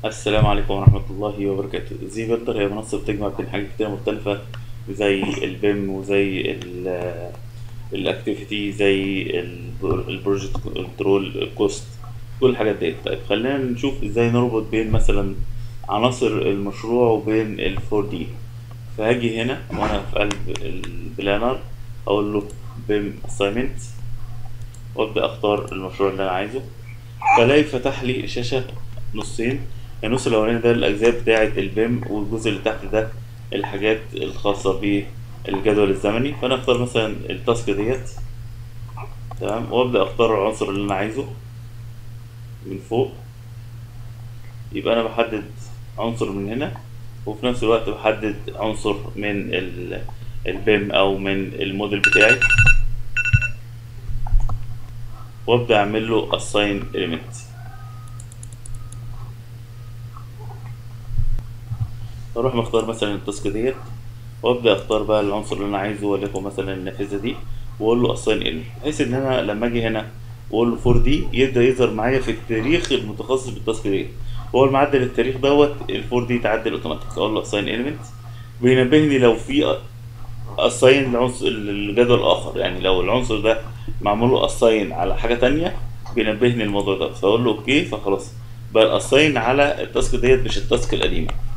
السلام عليكم ورحمة الله وبركاته زي بيلدر هي منصة بتجمع بين حاجات كتير مختلفة زي البيم وزي الاكتيفيتي زي البروجكت كنترول الكوست كل الحاجات ديت طيب خلينا نشوف ازاي نربط بين مثلا عناصر المشروع وبين الفور دي فهاجي هنا وانا في قلب البلانر اقول له بيم اساينمنت وابدا اختار المشروع اللي انا عايزه فلاقي فتح لي شاشة نصين النص الأولاني ده الأجزاء بتاعة البيم والجزء اللي تحت ده الحاجات الخاصة بالجدول الزمني فأنا أختار مثلا التاسك ديت تمام وأبدأ أختار العنصر اللي أنا عايزه من فوق يبقى أنا بحدد عنصر من هنا وفي نفس الوقت بحدد عنصر من البيم أو من الموديل بتاعي وابدا اعمل له assign element اروح مختار مثلا التاسك ديت وابدا اختار بقى العنصر اللي انا عايزه وليكن مثلا النافذه دي واقول له assign element بحيث ان انا لما اجي هنا واقول له فور دي يبدا يظهر معايا في التاريخ المتخصص بالتاسك ديت هو المعدل التاريخ دوت الفور دي تعدل اوتوماتيك اقول له assign element بينبهني لو في assign العنصر الجدول الاخر يعني لو العنصر ده معمول له اساين على حاجه تانية بينبهني الموضوع ده فاقول له اوكي فخلاص بقى الاساين على التاسك ديت مش التاسك القديمه